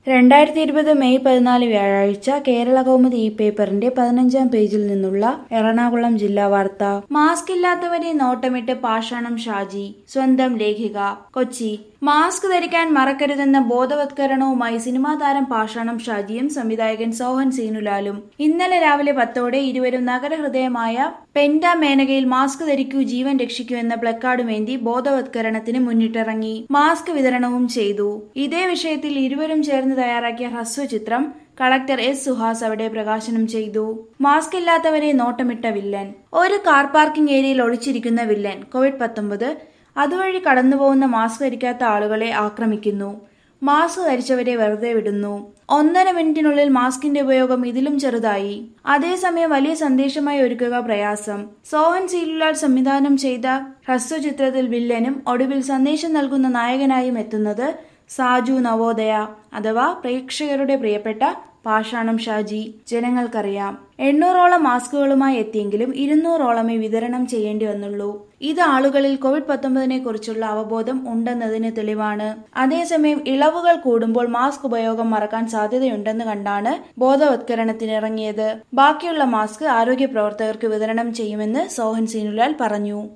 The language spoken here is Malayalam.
രണ്ടായിരത്തി ഇരുപത് മെയ് പതിനാല് വ്യാഴാഴ്ച കേരള കൗമുദി ഈ പേപ്പറിന്റെ പതിനഞ്ചാം പേജിൽ നിന്നുള്ള എറണാകുളം ജില്ലാ വാർത്ത മാസ്ക് ഇല്ലാത്തവരെ നോട്ടമിട്ട് പാഷാണം ഷാജി സ്വന്തം ലേഖിക കൊച്ചി മാസ്ക് ധരിക്കാൻ മറക്കരുതെന്ന ബോധവത്കരണവുമായി സിനിമാ താരം പാഷാണം ഷാജിയും സംവിധായകൻ സോഹൻ സീനുലാലും ഇന്നലെ രാവിലെ പത്തോടെ ഇരുവരും നഗരഹൃദയമായ പെൻഡ മേനകയിൽ മാസ്ക് ധരിക്കൂ ജീവൻ രക്ഷിക്കൂ എന്ന പ്ലക്കാർഡുമേന്തി ബോധവത്കരണത്തിന് മുന്നിട്ടിറങ്ങി മാസ്ക് വിതരണവും ചെയ്തു ഇതേ വിഷയത്തിൽ ഇരുവരും ചേർന്ന് തയ്യാറാക്കിയ ഹ്രസ്വചിത്രം കളക്ടർ എസ് സുഹാസ് അവിടെ പ്രകാശനം ചെയ്തു മാസ്ക് ഇല്ലാത്തവരെ നോട്ടമിട്ട വില്ലൻ ഒരു കാർ പാർക്കിംഗ് ഏരിയയിൽ ഒളിച്ചിരിക്കുന്ന വില്ലൻ കോവിഡ് പത്തൊമ്പത് അതുവഴി കടന്നുപോകുന്ന മാസ്ക് ധരിക്കാത്ത ആളുകളെ ആക്രമിക്കുന്നു മാസ്ക് ധരിച്ചവരെ വെറുതെ വിടുന്നു ഒന്നര മിനിറ്റിനുള്ളിൽ മാസ്കിന്റെ ഉപയോഗം ഇതിലും ചെറുതായി അതേസമയം വലിയ സന്ദേശമായി ഒരുക്കുക പ്രയാസം സോഹൻ സീലുലാൽ സംവിധാനം ചെയ്ത ഹ്രസ്വചിത്രത്തിൽ വില്ലനും ഒടുവിൽ സന്ദേശം നൽകുന്ന നായകനായും എത്തുന്നത് സാജു നവോദയ അഥവാ പ്രേക്ഷകരുടെ പ്രിയപ്പെട്ട പാഷാണം ഷാജി ജനങ്ങൾക്കറിയാം എണ്ണൂറോളം മാസ്കുകളുമായി എത്തിയെങ്കിലും ഇരുന്നൂറോളമേ വിതരണം ചെയ്യേണ്ടി വന്നുള്ളൂ ഇത് ആളുകളിൽ കോവിഡ് പത്തൊമ്പതിനെ കുറിച്ചുള്ള അവബോധം ഉണ്ടെന്നതിന് തെളിവാണ് അതേസമയം ഇളവുകൾ കൂടുമ്പോൾ മാസ്ക് ഉപയോഗം മറക്കാൻ സാധ്യതയുണ്ടെന്ന് കണ്ടാണ് ബോധവത്കരണത്തിനിറങ്ങിയത് ബാക്കിയുള്ള മാസ്ക് ആരോഗ്യ പ്രവർത്തകർക്ക് വിതരണം ചെയ്യുമെന്ന് സോഹൻ സീനുലാൽ പറഞ്ഞു